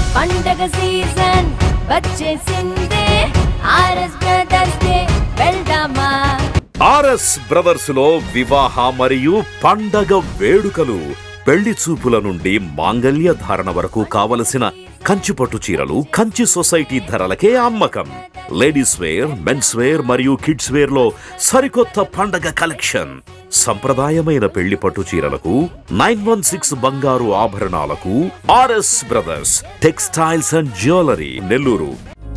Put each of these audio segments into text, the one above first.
పండగ సీజన్ వచ్చేసిందే R S brothers డే వెళ్దామా ఆర్ఎస్ బ్రదర్స్ లో వివాహ మరియు పండగ వేడుకలు పెళ్లి చూపుల నుండి మాంగళ్య ధారణ వరకు కావలసిన కంచి పట్టు చీరలు కంచి సొసైటీ ధరలకే అమ్మకం లేడీస్ వేర్ మెన్స్ వేర్ మరియు కిడ్స్ వేర్ లో సరికొత్త పండగ కలెక్షన్ సంప్రదాయమైన పెళ్లి పట్టు చీరలకు నైన్ వన్ సిక్స్ బంగారు ఆభరణాలకు R S brothers textiles and jewellery Nellore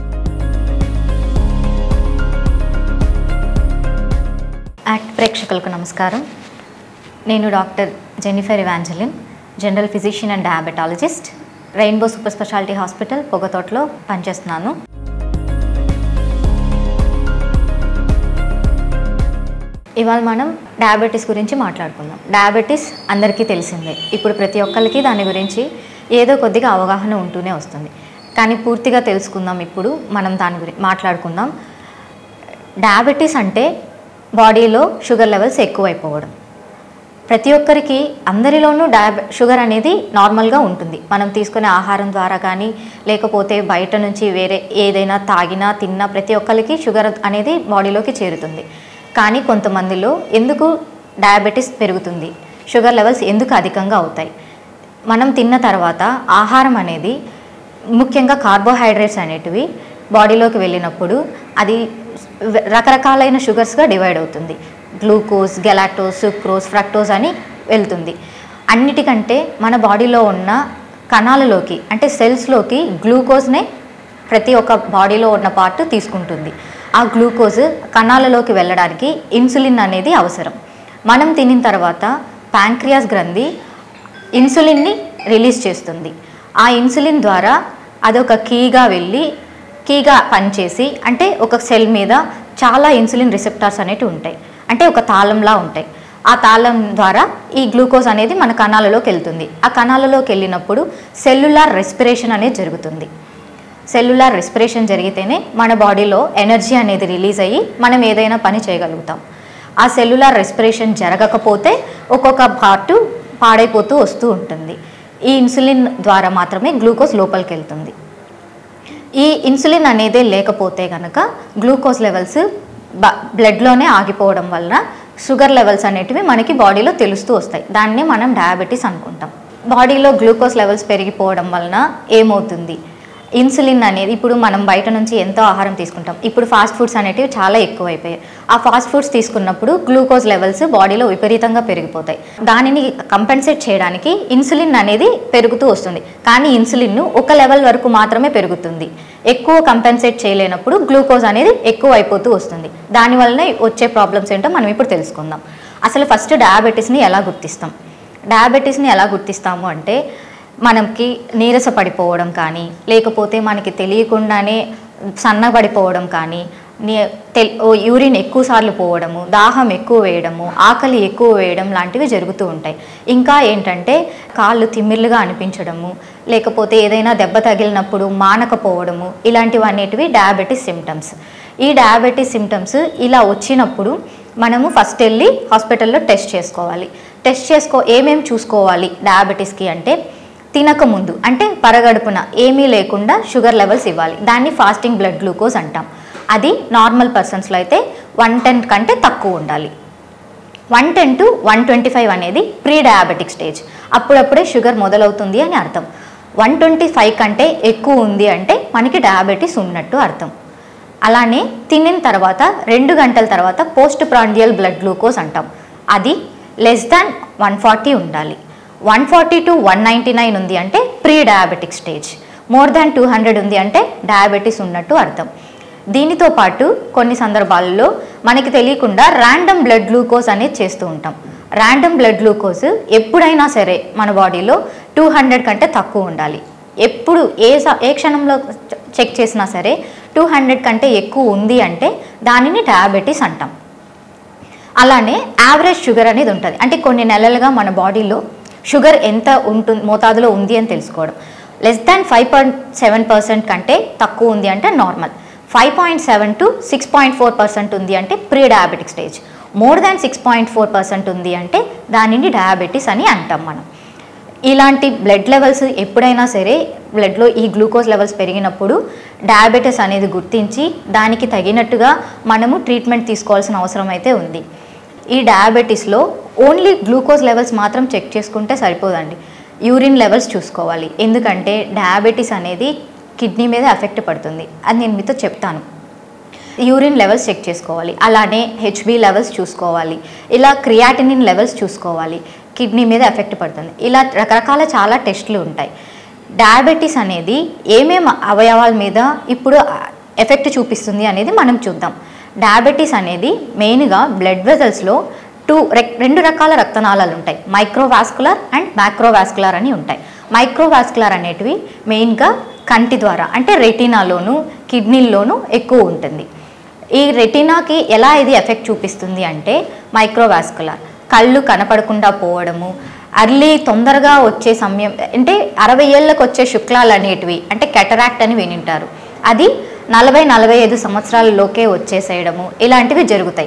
యాక్ట్ ప్రేక్షకులకు నమస్కారం నేను doctor Jennifer Evangeline general physician and diabetologist rainbow super speciality hospital పొగతోటలో పనిచేస్తున్నాను ఇవాళ మనం డయాబెటీస్ గురించి మాట్లాడుకుందాం డయాబెటీస్ అందరికీ తెలిసిందే ఇప్పుడు ప్రతి ఒక్కరికి దాని గురించి ఏదో కొద్దిగా అవగాహన ఉంటూనే వస్తుంది కానీ పూర్తిగా తెలుసుకుందాం ఇప్పుడు మనం దాని గురించి మాట్లాడుకుందాం డయాబెటీస్ అంటే బాడీలో షుగర్ లెవెల్స్ ఎక్కువైపోవడం ప్రతి ఒక్కరికి అందరిలోనూ డయాబె షుగర్ అనేది నార్మల్గా ఉంటుంది మనం తీసుకునే ఆహారం ద్వారా కానీ లేకపోతే బయట నుంచి వేరే ఏదైనా తాగినా తిన్నా ప్రతి ఒక్కరికి షుగర్ అనేది బాడీలోకి చేరుతుంది కానీ కొంతమందిలో ఎందుకు డయాబెటీస్ పెరుగుతుంది షుగర్ లెవెల్స్ ఎందుకు అధికంగా అవుతాయి మనం తిన్న తర్వాత ఆహారం అనేది ముఖ్యంగా కార్బోహైడ్రేట్స్ అనేటివి బాడీలోకి వెళ్ళినప్పుడు అది రకరకాలైన షుగర్స్గా డివైడ్ అవుతుంది గ్లూకోజ్ గెలాటోస్ సుక్రోజ్ ఫ్రక్టోజ్ అని వెళ్తుంది అన్నిటికంటే మన బాడీలో ఉన్న కణాలలోకి అంటే సెల్స్లోకి గ్లూకోజ్నే ప్రతి ఒక్క బాడీలో ఉన్న పార్ట్ తీసుకుంటుంది ఆ గ్లూకోజ్ కణాలలోకి వెళ్ళడానికి ఇన్సులిన్ అనేది అవసరం మనం తినిన తర్వాత ప్యాంక్రియాస్ గ్రంథి ఇన్సులిన్ని రిలీజ్ చేస్తుంది ఆ ఇన్సులిన్ ద్వారా అదొక కీగా వెళ్ళి కీగా పనిచేసి అంటే ఒక సెల్ మీద చాలా ఇన్సులిన్ రిసెప్టార్స్ అనేవి ఉంటాయి అంటే ఒక తాళంలా ఉంటాయి ఆ తాళం ద్వారా ఈ గ్లూకోజ్ అనేది మన కణాలలోకి వెళ్తుంది ఆ కణాలలోకి వెళ్ళినప్పుడు సెల్యులార్ రెస్పిరేషన్ అనేది జరుగుతుంది సెల్యులార్ రెస్పిరేషన్ జరిగితేనే మన బాడీలో ఎనర్జీ అనేది రిలీజ్ అయ్యి మనం ఏదైనా పని చేయగలుగుతాం ఆ సెల్యులార్ రెస్పిరేషన్ జరగకపోతే ఒక్కొక్క పార్టు పాడైపోతూ వస్తూ ఉంటుంది ఈ ఇన్సులిన్ ద్వారా మాత్రమే గ్లూకోజ్ లోపలికి వెళ్తుంది ఈ ఇన్సులిన్ అనేదే లేకపోతే కనుక గ్లూకోజ్ లెవెల్స్ బ బ్లడ్లోనే ఆగిపోవడం వలన షుగర్ లెవెల్స్ అనేటివి మనకి బాడీలో తెలుస్తూ వస్తాయి దాన్నే మనం డయాబెటీస్ అనుకుంటాం బాడీలో గ్లూకోజ్ లెవెల్స్ పెరిగిపోవడం వలన ఏమవుతుంది ఇన్సులిన్ అనేది ఇప్పుడు మనం బయట నుంచి ఎంతో ఆహారం తీసుకుంటాం ఇప్పుడు ఫాస్ట్ ఫుడ్స్ అనేటివి చాలా ఎక్కువైపోయాయి ఆ ఫాస్ట్ ఫుడ్స్ తీసుకున్నప్పుడు గ్లూకోజ్ లెవెల్స్ బాడీలో విపరీతంగా పెరిగిపోతాయి దానిని కంపెన్సేట్ చేయడానికి ఇన్సులిన్ అనేది పెరుగుతూ వస్తుంది కానీ ఇన్సులిన్ ఒక లెవెల్ వరకు మాత్రమే పెరుగుతుంది ఎక్కువ కంపెన్సేట్ చేయలేనప్పుడు గ్లూకోజ్ అనేది ఎక్కువ అయిపోతూ వస్తుంది దానివల్లనే వచ్చే ప్రాబ్లమ్స్ ఏంటో మనం ఇప్పుడు తెలుసుకుందాం అసలు ఫస్ట్ డయాబెటీస్ని ఎలా గుర్తిస్తాం డయాబెటీస్ని ఎలా గుర్తిస్తాము అంటే మనకి నీరస పడిపోవడం కానీ లేకపోతే మనకి తెలియకుండానే సన్నబడిపోవడం కానీ నీ తె యూరిన్ ఎక్కువసార్లు పోవడము దాహం ఎక్కువ వేయడము ఆకలి ఎక్కువ వేయడం లాంటివి జరుగుతూ ఉంటాయి ఇంకా ఏంటంటే కాళ్ళు తిమ్మిర్లుగా అనిపించడము లేకపోతే ఏదైనా దెబ్బ తగిలినప్పుడు మానకపోవడము ఇలాంటివి అనేటివి డయాబెటీస్ సిమ్టమ్స్ ఈ డయాబెటీస్ సిమ్టమ్స్ ఇలా వచ్చినప్పుడు మనము ఫస్ట్ వెళ్ళి హాస్పిటల్లో టెస్ట్ చేసుకోవాలి టెస్ట్ చేసుకో ఏమేమి చూసుకోవాలి డయాబెటీస్కి అంటే తినక ముందు అంటే పరగడుపున ఏమీ లేకుండా షుగర్ లెవెల్స్ ఇవ్వాలి దాన్ని ఫాస్టింగ్ బ్లడ్ గ్లూకోజ్ అంటాం అది నార్మల్ పర్సన్స్లో అయితే వన్ టెన్ కంటే తక్కువ ఉండాలి one ten to one twenty five అనేది ప్రీ డయాబెటిక్ స్టేజ్ అప్పుడప్పుడే షుగర్ మొదలవుతుంది అని అర్థం వన్ ట్వంటీ ఫైవ్ కంటే ఎక్కువ ఉంది అంటే మనకి డయాబెటీస్ ఉన్నట్టు అర్థం అలానే తినిన తర్వాత రెండు గంటల తర్వాత పోస్ట్ ప్రాండియల్ బ్లడ్ గ్లూకోజ్ అంటాం అది లెస్ దాన్ వన్ ఫార్టీ ఉండాలి one forty to one ninety nine ఉంది అంటే pre diabetic stage more than two hundred ఉంది అంటే డయాబెటీస్ ఉన్నట్టు అర్థం దీనితో పాటు కొన్ని సందర్భాల్లో మనకి తెలియకుండా ర్యాండమ్ బ్లడ్ గ్లూకోజ్ అనేది చేస్తూ ఉంటాం ర్యాండమ్ బ్లడ్ గ్లూకోజ్ ఎప్పుడైనా సరే మన బాడీలో టూ హండ్రెడ్ కంటే తక్కువ ఉండాలి ఎప్పుడు ఏ స- ఏ క్షణంలో చెక్ చేసినా సరే టూ హండ్రెడ్ కంటే ఎక్కువ ఉంది అంటే దానిని డయాబెటీస్ అంటాం అలానే యావరేజ్ షుగర్ అనేది ఉంటుంది అంటే కొన్ని నెలలుగా మన బాడీలో షుగర్ ఎంత ఉంటుంది మోతాదులో ఉంది అని తెలుసుకోవడం less than five point seven percent కంటే తక్కువ ఉంది అంటే normal five point seven to six point four percent ఉంది అంటే pre diabetic stage more than six point four percent ఉంది అంటే దానిని డయాబెటీస్ అని అంటాం మనం ఇలాంటి బ్లడ్ లెవెల్స్ ఎప్పుడైనా సరే బ్లడ్లో ఈ గ్లూకోజ్ లెవెల్స్ పెరిగినప్పుడు డయాబెటీస్ అనేది గుర్తించి దానికి తగినట్టుగా మనము ట్రీట్మెంట్ తీసుకోవాల్సిన అవసరం అయితే ఉంది ఈ డయాబెటీస్లో ఓన్లీ గ్లూకోజ్ లెవెల్స్ మాత్రం చెక్ చేసుకుంటే సరిపోదండి యూరిన్ లెవెల్స్ చూసుకోవాలి ఎందుకంటే డయాబెటీస్ అనేది కిడ్నీ మీద ఎఫెక్ట్ పడుతుంది అది నేను మీతో చెప్తాను యూరిన్ లెవెల్స్ చెక్ చేసుకోవాలి అలానే హెచ్బి లెవెల్స్ చూసుకోవాలి ఇలా క్రియాటినిన్ లెవెల్స్ చూసుకోవాలి కిడ్నీ మీద ఎఫెక్ట్ పడుతుంది ఇలా రకరకాల చాలా టెస్టులు ఉంటాయి డయాబెటీస్ అనేది ఏమేమి అవయవాల మీద ఇప్పుడు ఎఫెక్ట్ చూపిస్తుంది అనేది మనం చూద్దాం డయాబెటీస్ అనేది మెయిన్గా బ్లడ్ వెజల్స్లో టూ రెండు రకాల రక్తనాళాలు ఉంటాయి మైక్రోవాస్కులర్ అండ్ మ్యాక్రోవాస్కులర్ అని ఉంటాయి మైక్రోవాస్కులర్ అనేటివి మెయిన్గా కంటి ద్వారా అంటే రెటీనాలోను కిడ్నీల్లోనూ ఎక్కువ ఉంటుంది ఈ రెటీనాకి ఎలా ఇది ఎఫెక్ట్ చూపిస్తుంది అంటే మైక్రోవాస్కులర్ కళ్ళు కనపడకుండా పోవడము అర్లీ తొందరగా వచ్చే సమయం అంటే అరవై ఏళ్ళకు వచ్చే శుక్లాలు అనేటివి అంటే కెటరాక్ట్ అని వినింటారు అది నలభై నలభై ఐదు సంవత్సరాలలోకే వచ్చేసేయడము ఇలాంటివి జరుగుతాయి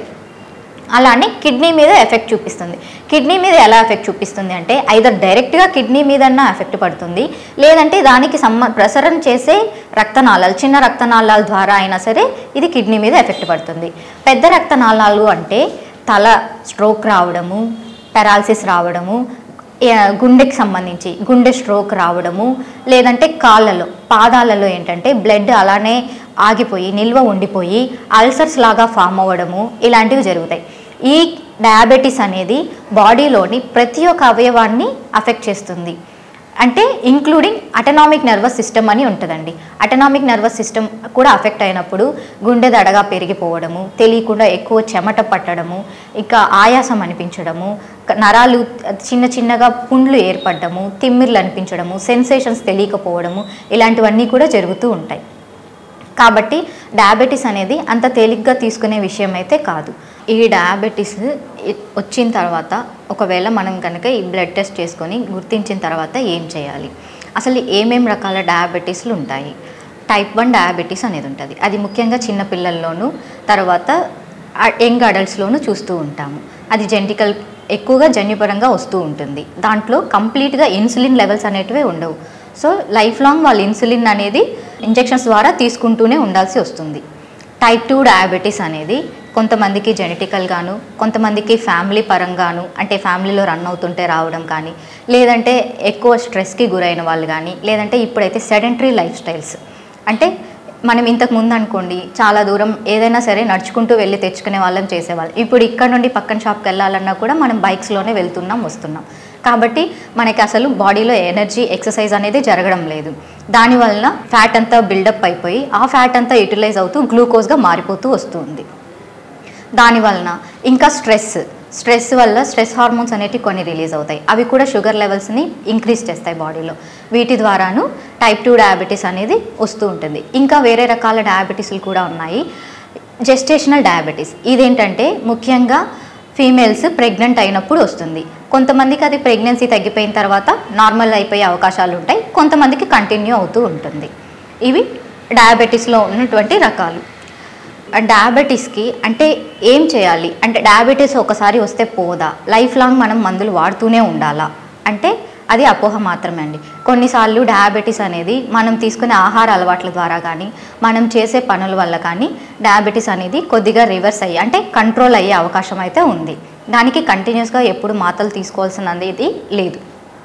అలానే కిడ్నీ మీద ఎఫెక్ట్ చూపిస్తుంది కిడ్నీ మీద ఎలా ఎఫెక్ట్ చూపిస్తుంది అంటే ఐదర్ డైరెక్ట్గా కిడ్నీ మీదన్నా ఎఫెక్ట్ పడుతుంది లేదంటే దానికి సంబ ప్రసరణ చేసే రక్తనాళాలు చిన్న రక్తనాళాల ద్వారా అయినా సరే ఇది కిడ్నీ మీద ఎఫెక్ట్ పడుతుంది పెద్ద రక్తనాళాలు అంటే తల స్ట్రోక్ రావడము పెరాలసిస్ రావడము ఏ, గుండెకి సంబంధించి గుండె స్ట్రోక్ రావడము లేదంటే కాళ్ళలో పాదాలలో ఏంటంటే బ్లడ్ అలానే ఆగిపోయి నిల్వ ఉండిపోయి అల్సర్స్ లాగా ఫామ్ అవ్వడము ఇలాంటివి జరుగుతాయి ఈ డయాబెటీస్ అనేది బాడీలోని ప్రతి ఒక్క అవయవాన్ని అఫెక్ట్ చేస్తుంది అంటే ఇంక్లూడింగ్ అటనామిక్ నర్వస్ సిస్టమ్ అని ఉంటుందండి అటనామిక్ నర్వస్ సిస్టమ్ కూడా అఫెక్ట్ అయినప్పుడు గుండె దడగా పెరిగిపోవడము తెలియకుండా ఎక్కువ చెమట పట్టడము ఇంకా ఆయాసం అనిపించడము క- నరాలు చిన్న చిన్నగా పుండ్లు ఏర్పడడము తిమ్మిర్లు అనిపించడము సెన్సేషన్స్ తెలియకపోవడము ఇలాంటివన్నీ కూడా జరుగుతూ ఉంటాయి కాబట్టి డయాబెటీస్ అనేది అంత తేలిగ్గా తీసుకునే విషయం అయితే కాదు ఈ డయాబెటీస్ ఇ- వచ్చిన తర్వాత ఒకవేళ మనం కనుక ఈ బ్లడ్ టెస్ట్ చేసుకొని గుర్తించిన తర్వాత ఏం చేయాలి అసలు ఏమేం రకాల డయాబెటీస్లు ఉంటాయి టైప్ వన్ డయాబెటీస్ అనేది ఉంటుంది అది ముఖ్యంగా చిన్న పిల్లల్లోనూ తర్వాత యంగ్ అడల్ట్స్లోనూ చూస్తూ ఉంటాము అది జెంటికల్ ఎక్కువగా జన్యుపరంగా వస్తూ ఉంటుంది దాంట్లో కంప్లీట్గా ఇన్సులిన్ లెవెల్స్ అనేటివే ఉండవు సో లైఫ్ లాంగ్ వాళ్ళు ఇన్సులిన్ అనేది ఇంజెక్షన్స్ ద్వారా తీసుకుంటూనే ఉండాల్సి వస్తుంది టైప్ టూ డయాబెటీస్ అనేది కొంతమందికి జెనెటికల్ గాను కొంతమందికి ఫ్యామిలీ పరంగాను అంటే ఫ్యామిలీలో రన్ అవుతుంటే రావడం కానీ లేదంటే ఎక్కువ స్ట్రెస్కి గురైన వాళ్ళు కానీ లేదంటే ఇప్పుడైతే సెడెంటరీ లైఫ్ స్టైల్స్ అంటే మనం ఇంతకు ముందు అనుకోండి చాలా దూరం ఏదైనా సరే నడుచుకుంటూ వెళ్ళి తెచ్చుకునే వాళ్ళం చేసేవాళ్ళం ఇప్పుడు ఇక్కడ నుండి పక్కన షాప్కి వెళ్ళాలన్నా కూడా మనం బైక్స్లోనే వెళ్తున్నాం వస్తున్నాం కాబట్టి మనకి అసలు బాడీలో ఎనర్జీ ఎక్సర్సైజ్ అనేది జరగడం లేదు దానివలన ఫ్యాట్ అంతా బిల్డప్ అయిపోయి ఆ ఫ్యాట్ అంతా యూటిలైజ్ అవుతూ గ్లూకోజ్గా మారిపోతూ వస్తుంది దానివలన ఇంకా స్ట్రెస్ స్ట్రెస్ వల్ల స్ట్రెస్ హార్మోన్స్ అనేటివి కొన్ని రిలీజ్ అవుతాయి అవి కూడా షుగర్ లెవెల్స్ని ఇంక్రీజ్ చేస్తాయి బాడీలో వీటి ద్వారాను టైప్ టూ డయాబెటీస్ అనేది వస్తూ ఉంటుంది ఇంకా వేరే రకాల డయాబెటీస్లు కూడా ఉన్నాయి జెస్టేషనల్ డయాబెటీస్ ఇదేంటంటే ముఖ్యంగా ఫీమేల్స్ ప్రెగ్నెంట్ అయినప్పుడు వస్తుంది కొంతమందికి అది ప్రెగ్నెన్సీ తగ్గిపోయిన తర్వాత నార్మల్ అయిపోయే అవకాశాలు ఉంటాయి కొంతమందికి కంటిన్యూ అవుతూ ఉంటుంది ఇవి డయాబెటీస్లో ఉన్నటువంటి రకాలు డయాబెటీస్కి అంటే ఏం చేయాలి అంటే డయాబెటీస్ ఒకసారి వస్తే పోదా లైఫ్ లాంగ్ మనం మందులు వాడుతూనే ఉండాలా అంటే అది అపోహ మాత్రమే అండి కొన్నిసార్లు డయాబెటీస్ అనేది మనం తీసుకునే ఆహార అలవాట్ల ద్వారా కానీ మనం చేసే పనుల వల్ల కానీ డయాబెటీస్ అనేది కొద్దిగా రివర్స్ అయ్యి అంటే కంట్రోల్ అయ్యే అవకాశం అయితే ఉంది దానికి కంటిన్యూస్గా ఎప్పుడు మాత్రలు తీసుకోవాల్సినది లేదు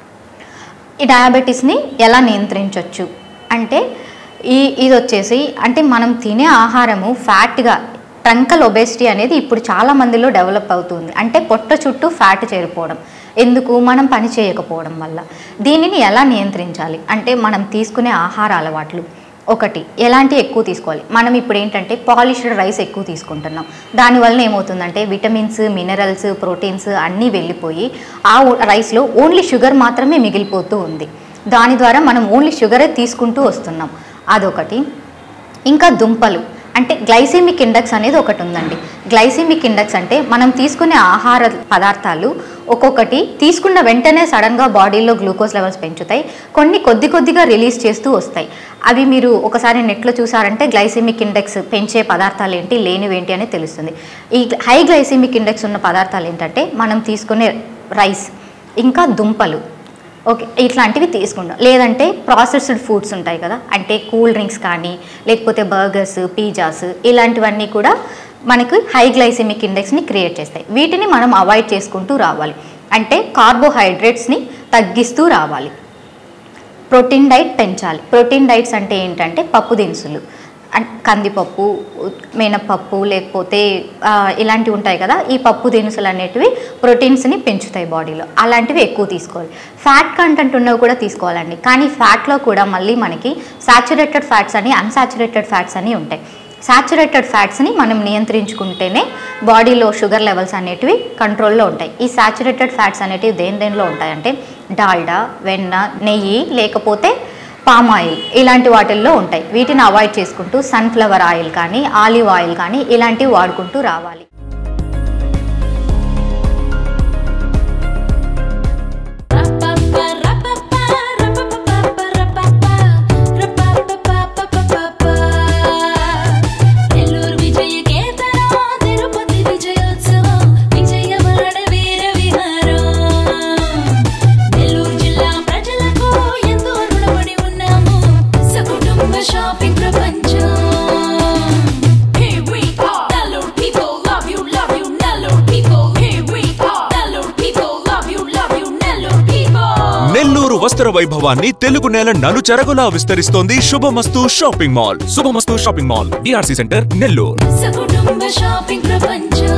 ఈ డయాబెటీస్ని ఎలా నియంత్రించవచ్చు అంటే ఈ ఇది వచ్చేసి అంటే మనం తినే ఆహారము ఫ్యాట్గా ట్రంకల్ ఒబేసిటీ అనేది ఇప్పుడు చాలా మందిలో డెవలప్ అవుతుంది అంటే పొట్ట చుట్టూ ఫ్యాట్ చేరిపోవడం ఎందుకు మనం పని చేయకపోవడం వల్ల దీనిని ఎలా నియంత్రించాలి అంటే మనం తీసుకునే ఆహార అలవాట్లు ఒకటి ఎలాంటి ఎక్కువ తీసుకోవాలి మనం ఇప్పుడు ఏంటంటే పాలిష్డ్ రైస్ ఎక్కువ తీసుకుంటున్నాం దానివల్ల ఏమవుతుందంటే విటమిన్స్ మినరల్స్ ప్రోటీన్స్ అన్నీ వెళ్ళిపోయి ఆ రైస్లో ఓన్లీ షుగర్ మాత్రమే మిగిలిపోతూ ఉంది దాని ద్వారా మనం ఓన్లీ షుగరే తీసుకుంటూ వస్తున్నాం అదొకటి ఇంకా దుంపలు అంటే గ్లైసెమిక్ ఇండెక్స్ అనేది ఒకటి ఉందండి గ్లైసెమిక్ ఇండెక్స్ అంటే మనం తీసుకునే ఆహార పదార్థాలు ఒక్కొక్కటి తీసుకున్న వెంటనే సడన్గా బాడీలో గ్లూకోజ్ లెవెల్స్ పెంచుతాయి కొన్ని కొద్ది కొద్దిగా రిలీజ్ చేస్తూ వస్తాయి అవి మీరు ఒకసారి నెట్లో చూసారంటే గ్లైసెమిక్ ఇండెక్స్ పెంచే పదార్థాలు ఏంటి లేనివేంటి అని తెలుస్తుంది ఈ హై గ్లైసెమిక్ ఇండెక్స్ ఉన్న పదార్థాలు ఏంటంటే మనం తీసుకునే రైస్ ఇంకా దుంపలు ఓకే ఇట్లాంటివి తీసుకుంటాం లేదంటే ప్రాసెస్డ్ ఫుడ్స్ ఉంటాయి కదా అంటే కూల్ డ్రింక్స్ కానీ లేకపోతే బర్గర్స్ పిజ్జాస్ ఇలాంటివన్నీ కూడా మనకు హై గ్లైసెమిక్ ఇండెక్స్ని క్రియేట్ చేస్తాయి వీటిని మనం అవాయిడ్ చేసుకుంటూ రావాలి అంటే కార్బోహైడ్రేట్స్ని తగ్గిస్తూ రావాలి ప్రోటీన్ డైట్ పెంచాలి ప్రోటీన్ డైట్స్ అంటే ఏంటంటే పప్పు దినుసులు అన్- కందిపప్పు ఉ- మినపప్పు లేకపోతే ఆ, ఇలాంటివి ఉంటాయి కదా ఈ పప్పు దినుసులు అనేటివి ప్రోటీన్స్ని పెంచుతాయి బాడీలో అలాంటివి ఎక్కువ తీసుకోవాలి ఫ్యాట్ కంటెంట్ ఉన్నవి కూడా తీసుకోవాలండి కానీ ఫ్యాట్లో కూడా మళ్ళీ మనకి సాచురేటెడ్ ఫ్యాట్స్ అని అన్సాచురేటెడ్ ఫ్యాట్స్ అని ఉంటాయి సాచురేటెడ్ ఫ్యాట్స్ని మనం నియంత్రించుకుంటేనే బాడీలో షుగర్ లెవెల్స్ అనేటివి కంట్రోల్లో ఉంటాయి ఈ సాచురేటెడ్ ఫ్యాట్స్ అనేటివి దేని దేనిలో ఉంటాయంటే డాల్డా వెన్న నెయ్యి లేకపోతే పామ్ ఆయిల్ ఇలాంటి వాటిల్లో ఉంటాయి వీటిని అవాయిడ్ చేసుకుంటూ సన్ఫ్లవర్ ఆయిల్ కానీ ఆలివ్ ఆయిల్ కానీ ఇలాంటివి వాడుకుంటూ రావాలి నెల్లూరు విజయ కేతనం తిరుపతి విజయోత్సవం విజయవరణ వీర విహారం నెల్లూరు జిల్లా ప్రజలకు ఎంతో రుణపడి ఉన్నాము సకుటుంబ షాపింగ్ ప్రపంచం Here we are, Nellore people love you, love you, Nellore people. Here we are, Nellore people love you, love you, Nellore people. Nellore వస్త్ర వైభవాన్ని తెలుగు నేల నలుచెరగులా విస్తరిస్తోంది Subhamastu shopping mall Subhamastu shopping mall D R C centre Nellore సకుటుంబ షాపింగ్ ప్రపంచం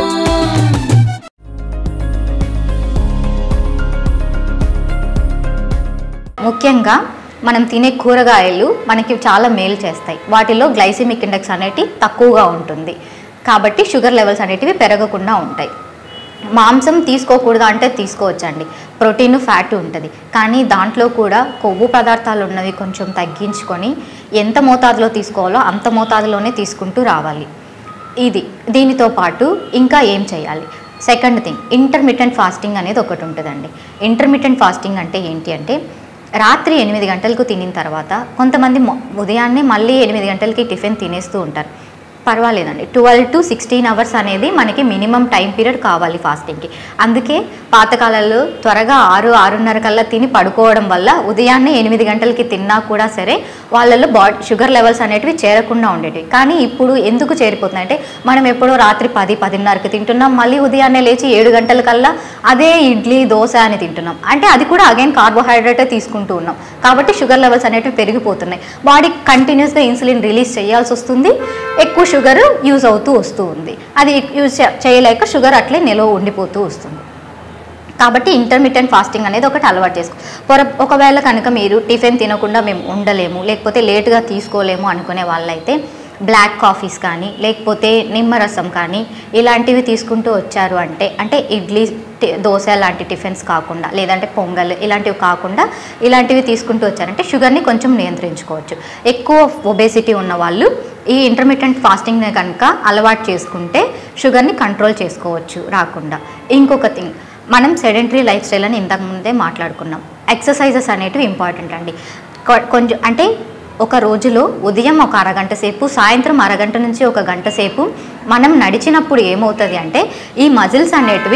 ముఖ్యంగా మనం తినే కూరగాయలు మనకి చాలా మేలు చేస్తాయి వాటిలో గ్లైసెమిక్ ఇండెక్స్ అనేటి తక్కువగా ఉంటుంది కాబట్టి షుగర్ లెవెల్స్ అనేటివి పెరగకుండా ఉంటాయి మాంసం తీసుకోకూడదు అంటే తీసుకోవచ్చండి ప్రోటీన్ ఫ్యాట్ ఉంటుంది కానీ దాంట్లో కూడా కొవ్వు పదార్థాలు ఉన్నవి కొంచెం తగ్గించుకొని ఎంత మోతాదులో తీసుకోవాలో అంత మోతాదులోనే తీసుకుంటూ రావాలి ఇది దీనితో పాటు ఇంకా ఏం చేయాలి సెకండ్ థింగ్ ఇంటర్మీడియట్ ఫాస్టింగ్ అనేది ఒకటి ఉంటుందండి ఇంటర్మీడియట్ ఫాస్టింగ్ అంటే ఏంటి అంటే రాత్రి ఎనిమిది గంటలకు తినిన తర్వాత కొంతమంది మొ- ఉదయాన్నే మళ్ళీ ఎనిమిది గంటలకి టిఫిన్ తినేస్తూ ఉంటారు పర్వాలేదండి ట్వెల్వ్ టు సిక్స్టీన్ అవర్స్ అనేది మనకి మినిమం టైం పీరియడ్ కావాలి ఫాస్టింగ్కి అందుకే పాతకాలంలో త్వరగా ఆరు ఆరున్నర కల్లా తిని పడుకోవడం వల్ల ఉదయాన్నే ఎనిమిది గంటలకి తిన్నా కూడా సరే వాళ్ళలో బాడీ షుగర్ లెవెల్స్ అనేటివి చేరకుండా ఉండేటివి కానీ ఇప్పుడు ఎందుకు చేరిపోతున్నాయి అంటే మనం ఎప్పుడో రాత్రి పది పదిన్నరకి తింటున్నాం మళ్ళీ ఉదయాన్నే లేచి ఏడు గంటల కల్లా అదే ఇడ్లీ దోశ అని తింటున్నాం అంటే అది కూడా అగైన్ కార్బోహైడ్రేటే తీసుకుంటూ ఉన్నాం కాబట్టి షుగర్ లెవెల్స్ అనేటివి పెరిగిపోతున్నాయి బాడీ కంటిన్యూస్గా ఇన్సులిన్ రిలీజ్ చేయాల్సి వస్తుంది ఎక్కువ షుగర్ యూజ్ అవుతూ వస్తూ ఉంది అది యూజ్ చేయలేక షుగర్ అట్లే నిలవ ఉండిపోతూ వస్తుంది కాబట్టి ఇంటర్మీడియట్ ఫాస్టింగ్ అనేది ఒకటి అలవాటు చేసుకో పొర ఒకవేళ కనుక మీరు టిఫిన్ తినకుండా మేము ఉండలేము లేకపోతే లేట్గా తీసుకోలేము అనుకునే వాళ్ళైతే బ్లాక్ కాఫీస్ కానీ లేకపోతే నిమ్మరసం కానీ ఇలాంటివి తీసుకుంటూ వచ్చారు అంటే అంటే ఇడ్లీ టి- దోశ లాంటి టిఫిన్స్ కాకుండా లేదంటే పొంగల్ ఇలాంటివి కాకుండా ఇలాంటివి తీసుకుంటూ వచ్చారంటే షుగర్ని కొంచెం నియంత్రించుకోవచ్చు ఎక్కువ ఒబేసిటీ ఉన్న వాళ్ళు ఈ ఇంటర్మీడియట్ ఫాస్టింగ్ని కనుక అలవాటు చేసుకుంటే షుగర్ని కంట్రోల్ చేసుకోవచ్చు రాకుండా ఇంకొక థింగ్ మనం సెడెంటరీ లైఫ్ స్టైల్ అని ఇంతకు ముందే మాట్లాడుకున్నాం ఎక్సర్సైజెస్ అనేటివి ఇంపార్టెంట్ అండి కొ- కొంచెం అంటే ఒక రోజులో ఉదయం ఒక అరగంట సేపు సాయంత్రం అరగంట నుంచి ఒక గంట సేపు మనం నడిచినప్పుడు ఏమవుతుంది అంటే ఈ మజిల్స్ అనేటివి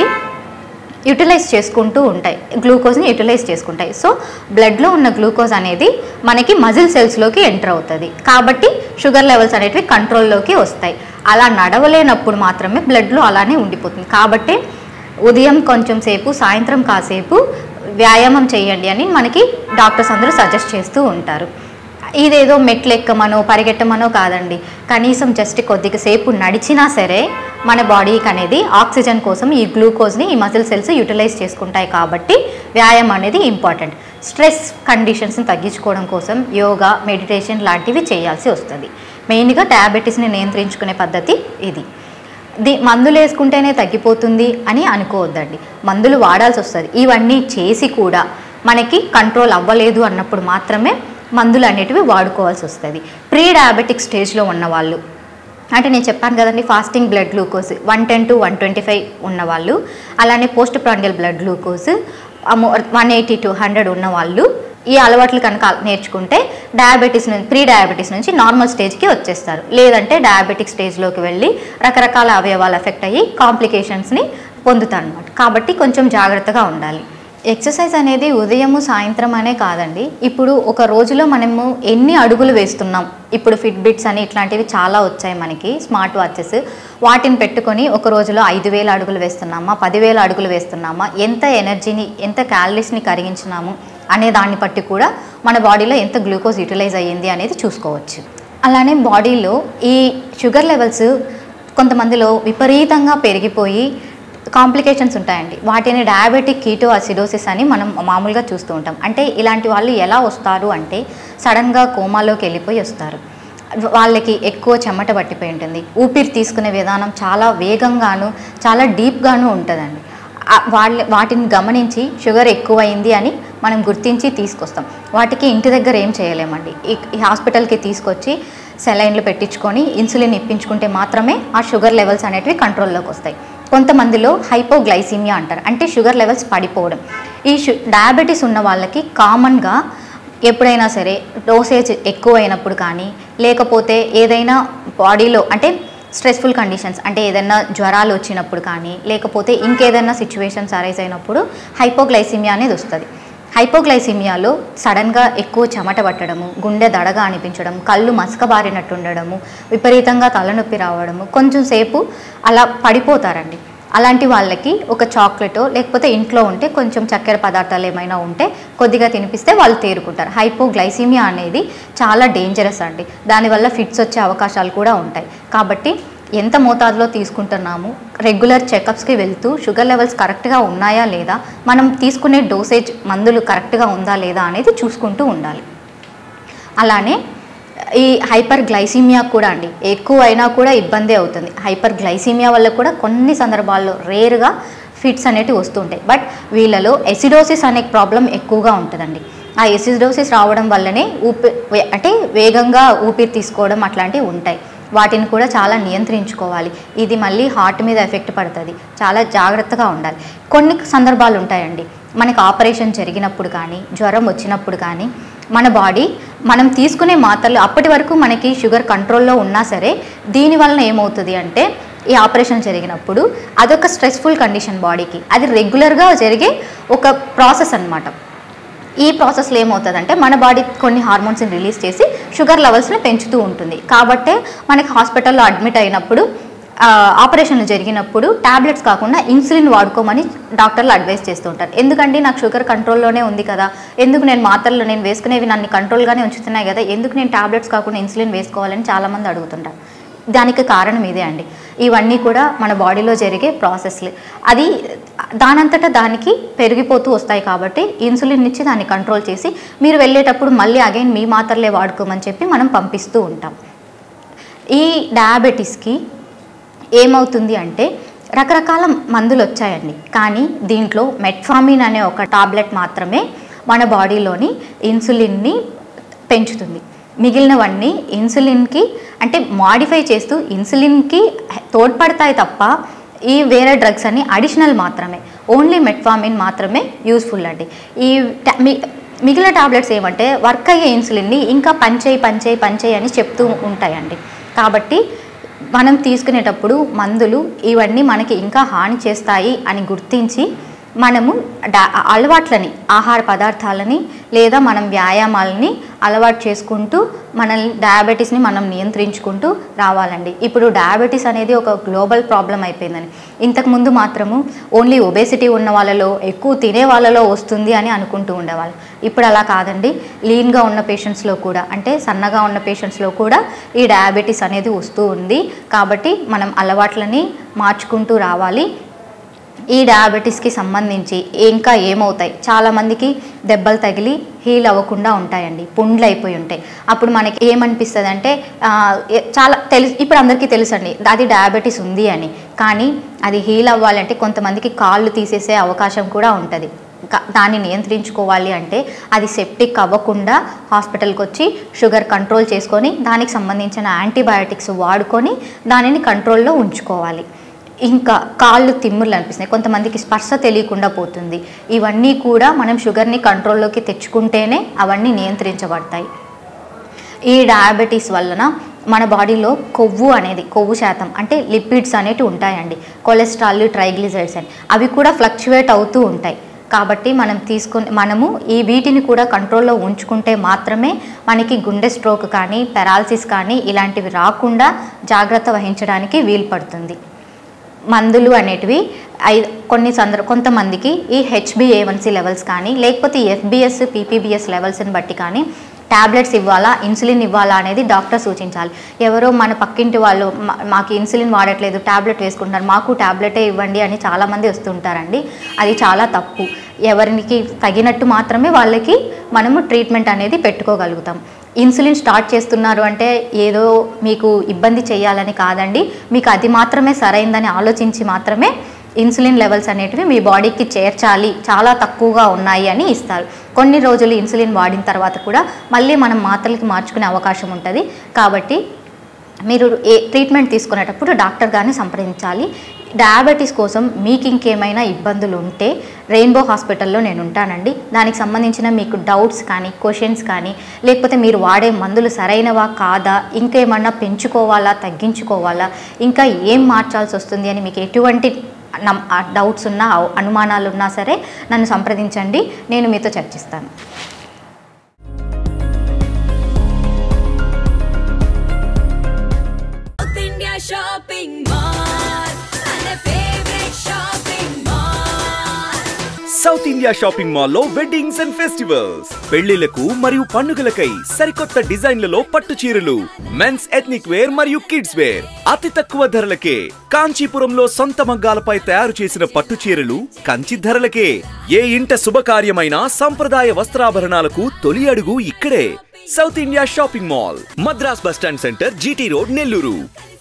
యూటిలైజ్ చేసుకుంటూ ఉంటాయి గ్లూకోజ్ని యూటిలైజ్ చేసుకుంటాయి సో బ్లడ్లో ఉన్న గ్లూకోజ్ అనేది మనకి మజిల్ సెల్స్లోకి ఎంటర్ అవుతుంది కాబట్టి షుగర్ లెవెల్స్ అనేటివి కంట్రోల్లోకి వస్తాయి అలా నడవలేనప్పుడు మాత్రమే బ్లడ్లో అలానే ఉండిపోతుంది కాబట్టి ఉదయం కొంచెం సేపు సాయంత్రం కాసేపు వ్యాయామం చేయండి అని మనకి డాక్టర్స్ అందరూ సజెస్ట్ చేస్తూ ఉంటారు ఇదేదో మెట్లు ఎక్కమనో పరిగెట్టమనో కాదండి కనీసం జస్ట్ కొద్దిగా సేపు నడిచినా సరే మన బాడీకి అనేది ఆక్సిజన్ కోసం ఈ గ్లూకోజ్ని ఈ మజిల్ సెల్స్ యూటిలైజ్ చేసుకుంటాయి కాబట్టి వ్యాయామం అనేది ఇంపార్టెంట్ స్ట్రెస్ కండిషన్స్ని తగ్గించుకోవడం కోసం యోగా మెడిటేషన్ లాంటివి చేయాల్సి వస్తుంది మెయిన్గా డయాబెటీస్ని నియంత్రించుకునే పద్ధతి ఇది ది మందులు వేసుకుంటేనే తగ్గిపోతుంది అని అనుకోవద్దండి మందులు వాడాల్సి వస్తుంది ఇవన్నీ చేసి కూడా మనకి కంట్రోల్ అవ్వలేదు అన్నప్పుడు మాత్రమే మందులు అనేటివి వాడుకోవాల్సి వస్తుంది ప్రీ డయాబెటిక్ స్టేజ్లో ఉన్నవాళ్ళు అంటే నేను చెప్పాను కదండి fasting blood glucose one ten to one twenty five ఉన్నవాళ్ళు అలానే post prandial blood glucose one eighty to hundred ఉన్నవాళ్ళు ఈ అలవాట్లు కనుక నేర్చుకుంటే డయాబెటీస్ నుంచి ప్రీ డయాబెటీస్ నుంచి నార్మల్ స్టేజ్కి వచ్చేస్తారు లేదంటే డయాబెటిక్ స్టేజ్లోకి వెళ్ళి రకరకాల అవయవాలు ఎఫెక్ట్ అయ్యి కాంప్లికేషన్స్ని పొందుతారు అనమాట కాబట్టి కొంచెం జాగ్రత్తగా ఉండాలి ఎక్సర్సైజ్ అనేది ఉదయము సాయంత్రం అనే కాదండి ఇప్పుడు ఒక రోజులో మనము ఎన్ని అడుగులు వేస్తున్నాం ఇప్పుడు ఫిట్బిట్స్ అని ఇట్లాంటివి చాలా వచ్చాయి మనకి స్మార్ట్ వాచెస్ వాటిని పెట్టుకొని ఒక రోజులో ఐదు వేల అడుగులు వేస్తున్నామా పదివేల అడుగులు వేస్తున్నామా ఎంత ఎనర్జీని ఎంత క్యాలరీస్ని కరిగించినాము అనే దాన్ని బట్టి కూడా మన బాడీలో ఎంత గ్లూకోజ్ యూటిలైజ్ అయ్యింది అనేది చూసుకోవచ్చు అలానే బాడీలో ఈ షుగర్ లెవెల్స్ కొంతమందిలో విపరీతంగా పెరిగిపోయి కాంప్లికేషన్స్ ఉంటాయండి వాటిని డయాబెటిక్ కీటో అసిడోసిస్ అని మనం మామూలుగా చూస్తూ ఉంటాం అంటే ఇలాంటి వాళ్ళు ఎలా వస్తారు అంటే సడన్గా కోమాలోకి వెళ్ళిపోయి వస్తారు వాళ్ళకి ఎక్కువ చెమట పట్టిపోయి ఉంటుంది ఊపిరి తీసుకునే విధానం చాలా వేగంగాను చాలా డీప్గాను ఉంటుందండి ఆ వాళ్ళ వాటిని గమనించి షుగర్ ఎక్కువైంది అని మనం గుర్తించి తీసుకొస్తాం వాటికి ఇంటి దగ్గర ఏం చేయలేమండి ఈ ఈ హాస్పిటల్కి తీసుకొచ్చి సెలైన్లు పెట్టించుకొని ఇన్సులిన్ ఇప్పించుకుంటే మాత్రమే ఆ షుగర్ లెవెల్స్ అనేటివి కంట్రోల్లోకి వస్తాయి కొంతమందిలో హైపోగ్లైసిమియా అంటారు అంటే షుగర్ లెవెల్స్ పడిపోవడం ఈ షు డయాబెటీస్ ఉన్న వాళ్ళకి కామన్గా ఎప్పుడైనా సరే డోసేజ్ ఎక్కువైనప్పుడు కానీ లేకపోతే ఏదైనా బాడీలో అంటే స్ట్రెస్ఫుల్ కండిషన్స్ అంటే ఏదైనా జ్వరాలు వచ్చినప్పుడు కానీ లేకపోతే ఇంకేదైనా సిచ్యువేషన్స్ అరైజ్ అయినప్పుడు హైపోగ్లైసిమియా అనేది వస్తుంది హైపోగ్లైసిమియాలో సడన్గా ఎక్కువ చెమట పట్టడము గుండె దడగా అనిపించడం కళ్ళు మసకబారినట్టు ఉండడము విపరీతంగా తలనొప్పి రావడము కొంచెం సేపు అలా పడిపోతారండి అలాంటి వాళ్ళకి ఒక చాక్లెటో లేకపోతే ఇంట్లో ఉంటే కొంచెం చక్కెర పదార్థాలు ఏమైనా ఉంటే కొద్దిగా తినిపిస్తే వాళ్ళు తేరుకుంటారు హైపోగ్లైసిమియా అనేది చాలా డేంజరస్ అండి దానివల్ల ఫిట్స్ వచ్చే అవకాశాలు కూడా ఉంటాయి కాబట్టి ఎంత మోతాదులో తీసుకుంటున్నాము రెగ్యులర్ చెకప్స్కి వెళ్తూ షుగర్ లెవెల్స్ కరెక్ట్గా ఉన్నాయా లేదా మనం తీసుకునే డోసేజ్ మందులు కరెక్ట్గా ఉందా లేదా అనేది చూసుకుంటూ ఉండాలి అలానే ఈ హైపర్ గ్లైసీమియా కూడా అండి ఎక్కువ అయినా కూడా ఇబ్బంది అవుతుంది హైపర్ గ్లైసీమియా వల్ల కూడా కొన్ని సందర్భాల్లో రేర్గా ఫిట్స్ అనేటివి వస్తుంటాయి బట్ వీళ్ళలో ఎసిడోసిస్ అనే ప్రాబ్లం ఎక్కువగా ఉంటుందండి ఆ ఎసిడోసిస్ రావడం వల్లనే ఊపి వే- అంటే వేగంగా ఊపిరి తీసుకోవడం అట్లాంటివి ఉంటాయి వాటిని కూడా చాలా నియంత్రించుకోవాలి ఇది మళ్ళీ హార్ట్ మీద ఎఫెక్ట్ పడుతుంది చాలా జాగ్రత్తగా ఉండాలి కొన్ని సందర్భాలు ఉంటాయండి మనకి ఆపరేషన్ జరిగినప్పుడు కానీ జ్వరం వచ్చినప్పుడు కానీ మన బాడీ మనం తీసుకునే మాత్రలు అప్పటి వరకు మనకి షుగర్ కంట్రోల్లో ఉన్నా సరే దీని వలన ఏమవుతుంది అంటే ఈ ఆపరేషన్ జరిగినప్పుడు అదొక స్ట్రెస్ఫుల్ కండిషన్ బాడీకి అది రెగ్యులర్గా జరిగే ఒక ప్రాసెస్ అన్నమాట ఈ ప్రాసెస్లో ఏమవుతుందంటే మన బాడీ కొన్ని హార్మోన్స్ని రిలీజ్ చేసి షుగర్ లెవెల్స్ని పెంచుతూ ఉంటుంది కాబట్టే మనకి హాస్పిటల్లో అడ్మిట్ అయినప్పుడు ఆ, ఆపరేషన్లు జరిగినప్పుడు టాబ్లెట్స్ కాకుండా ఇన్సులిన్ వాడుకోమని డాక్టర్లు అడ్వైస్ చేస్తూ ఉంటారు ఎందుకంటే నాకు షుగర్ కంట్రోల్లోనే ఉంది కదా ఎందుకు నేను మాత్రలు నేను వేసుకునేవి నన్ను కంట్రోల్గానే ఉంచుతున్నాయి కదా ఎందుకు నేను టాబ్లెట్స్ కాకుండా ఇన్సులిన్ వేసుకోవాలని చాలామంది అడుగుతుంటారు దానికి కారణం ఇదే అండి ఇవన్నీ కూడా మన బాడీలో జరిగే ప్రాసెస్లు అది దానంతటా దానికి పెరిగిపోతూ వస్తాయి కాబట్టి ఇన్సులిన్ ఇచ్చి దాన్ని కంట్రోల్ చేసి మీరు వెళ్ళేటప్పుడు మళ్ళీ అగైన్ మీ మాత్రలే వాడుకోమని చెప్పి మనం పంపిస్తూ ఉంటాం ఈ డయాబెటీస్కి ఏమవుతుంది అంటే రకరకాల మందులు వచ్చాయండి కానీ దీంట్లో మెట్ఫామిన్ అనే ఒక టాబ్లెట్ మాత్రమే మన బాడీలోని ఇన్సులిన్ని పెంచుతుంది మిగిలినవన్నీ ఇన్సులిన్కి అంటే మాడిఫై చేస్తూ ఇన్సులిన్కి తోడ్పడతాయి తప్ప ఈ వేరే డ్రగ్స్ అన్ని అడిషనల్ మాత్రమే ఓన్లీ మెట్ఫామిన్ మాత్రమే యూస్ఫుల్ అండి ఈ ta- మీ- మిగిలిన టాబ్లెట్స్ ఏమంటే వర్క్ అయ్యే ఇన్సులిన్ని ఇంకా పంచేయి పంచేయి పంచేయి అని చెప్తూ ఉంటాయండి కాబట్టి మనం తీసుకునేటప్పుడు మందులు ఇవన్నీ మనకి ఇంకా హాని చేస్తాయి అని గుర్తించి మనము డా అలవాట్లని ఆహార పదార్థాలని లేదా మనం వ్యాయామాలని అలవాటు చేసుకుంటూ మనల్ని డయాబెటీస్ని మనం నియంత్రించుకుంటూ రావాలండి ఇప్పుడు డయాబెటీస్ అనేది ఒక గ్లోబల్ ప్రాబ్లం అయిపోయిందని ఇంతకుముందు మాత్రము ఓన్లీ ఒబేసిటీ ఉన్న వాళ్ళలో ఎక్కువ తినే వాళ్ళలో వస్తుంది అని అనుకుంటూ ఉండేవాళ్ళు ఇప్పుడు అలా కాదండి లీన్గా ఉన్న పేషెంట్స్లో కూడా అంటే సన్నగా ఉన్న పేషెంట్స్లో కూడా ఈ డయాబెటీస్ అనేది వస్తూ ఉంది కాబట్టి మనం అలవాట్లని మార్చుకుంటూ రావాలి ఈ డయాబెటీస్కి సంబంధించి ఇంకా ఏమవుతాయి చాలామందికి దెబ్బలు తగిలి హీల్ అవ్వకుండా ఉంటాయండి పుండ్లు అయిపోయి ఉంటాయి అప్పుడు మనకి ఏమనిపిస్తుంది అంటే ఆ, ఏ- చాలా తెలుసు ఇప్పుడు అందరికీ తెలుసండి అది డయాబెటీస్ ఉంది అని కానీ అది హీల్ అవ్వాలంటే కొంతమందికి కాళ్ళు తీసేసే అవకాశం కూడా ఉంటుంది కా- దాన్ని నియంత్రించుకోవాలి అంటే అది సెప్టిక్ అవ్వకుండా హాస్పిటల్కి వచ్చి షుగర్ కంట్రోల్ చేసుకొని దానికి సంబంధించిన యాంటీబయాటిక్స్ వాడుకొని దానిని కంట్రోల్లో ఉంచుకోవాలి ఇంకా కాళ్ళు తిమ్ముర్లు అనిపిస్తున్నాయి కొంతమందికి స్పర్శ తెలియకుండా పోతుంది ఇవన్నీ కూడా మనం షుగర్ని కంట్రోల్లోకి తెచ్చుకుంటేనే అవన్నీ నియంత్రించబడతాయి ఈ డయాబెటీస్ వలన మన బాడీలో కొవ్వు అనేది కొవ్వు శాతం అంటే లిపిడ్స్ అనేటివి ఉంటాయండి కొలెస్ట్రాల్ ట్రైగ్లిజరైడ్స్ అని అవి కూడా ఫ్లక్చువేట్ అవుతూ ఉంటాయి కాబట్టి మనం తీసుకుని మనము ఈ వీటిని కూడా కంట్రోల్లో ఉంచుకుంటే మాత్రమే మనకి గుండె స్ట్రోక్ కానీ పెరాలసిస్ కానీ ఇలాంటివి రాకుండా జాగ్రత్త వహించడానికి వీలు పడుతుంది మందులు అనేటివి ఐ కొన్ని సందర్భ కొంతమందికి ఈ హెచ్బిఏవన్సీ లెవెల్స్ కానీ లేకపోతే ఎఫ్బిఎస్ పీపీబీఎస్ లెవెల్స్ని బట్టి కానీ టాబ్లెట్స్ ఇవ్వాలా ఇన్సులిన్ ఇవ్వాలా అనేది డాక్టర్ సూచించాలి ఎవరో మన పక్కింటి వాళ్ళు "మా- మాకు ఇన్సులిన్ వాడట్లేదు టాబ్లెట్ వేసుకుంటున్నారు మాకు టాబ్లెటే ఇవ్వండి అని చాలామంది వస్తుంటారండి అది చాలా తప్పు ఎవరికి తగినట్టు మాత్రమే వాళ్ళకి మనము ట్రీట్మెంట్ అనేది పెట్టుకోగలుగుతాం ఇన్సులిన్ స్టార్ట్ చేస్తున్నారు అంటే ఏదో మీకు ఇబ్బంది చేయాలని కాదండి మీకు అది మాత్రమే సరైందని ఆలోచించి మాత్రమే ఇన్సులిన్ లెవెల్స్ అనేటివి మీ బాడీకి చేర్చాలి చాలా తక్కువగా ఉన్నాయి అని ఇస్తారు కొన్ని రోజులు ఇన్సులిన్ వాడిన తర్వాత కూడా మళ్ళీ మనం మాత్రలకి మార్చుకునే అవకాశం ఉంటుంది కాబట్టి మీరు ఏ ట్రీట్మెంట్ తీసుకునేటప్పుడు డాక్టర్ గారిని సంప్రదించాలి డయాబెటీస్ కోసం మీకు ఇంకేమైనా ఇబ్బందులు ఉంటే రెయిన్బో హాస్పిటల్లో నేను ఉంటానండి దానికి సంబంధించిన మీకు డౌట్స్ కానీ క్వశ్చన్స్ కానీ లేకపోతే మీరు వాడే మందులు సరైనవా కాదా ఇంకేమన్నా పెంచుకోవాలా తగ్గించుకోవాలా ఇంకా ఏం మార్చాల్సి వస్తుంది అని మీకు ఎటువంటి నమ్ డౌట్స్ ఉన్నా అనుమానాలు ఉన్నా సరే నన్ను సంప్రదించండి నేను మీతో చర్చిస్తాను South India shopping mall and a favorite shopping mall. South India Shopping మాల్లో వెడ్డింగ్స్ అండ్ ఫెస్టివల్స్ పెళ్లిళ్లకు మరియు పండుగలకై సరికొత్త డిజైన్లలో పట్టు చీరలు మెన్స్ ఎథ్నిక్ వేర్ మరియు కిడ్స్ వేర్ అతి తక్కువ ధరలకే కాంచీపురంలో సొంత మగ్గాలపై తయారు చేసిన పట్టు చీరలు కంచి ధరలకే ఏ ఇంట శుభకార్యమైన సంప్రదాయ వస్త్రాభరణాలకు తొలి అడుగు ఇక్కడే South India Shopping Mall Madras bus stand centre GT road Nellore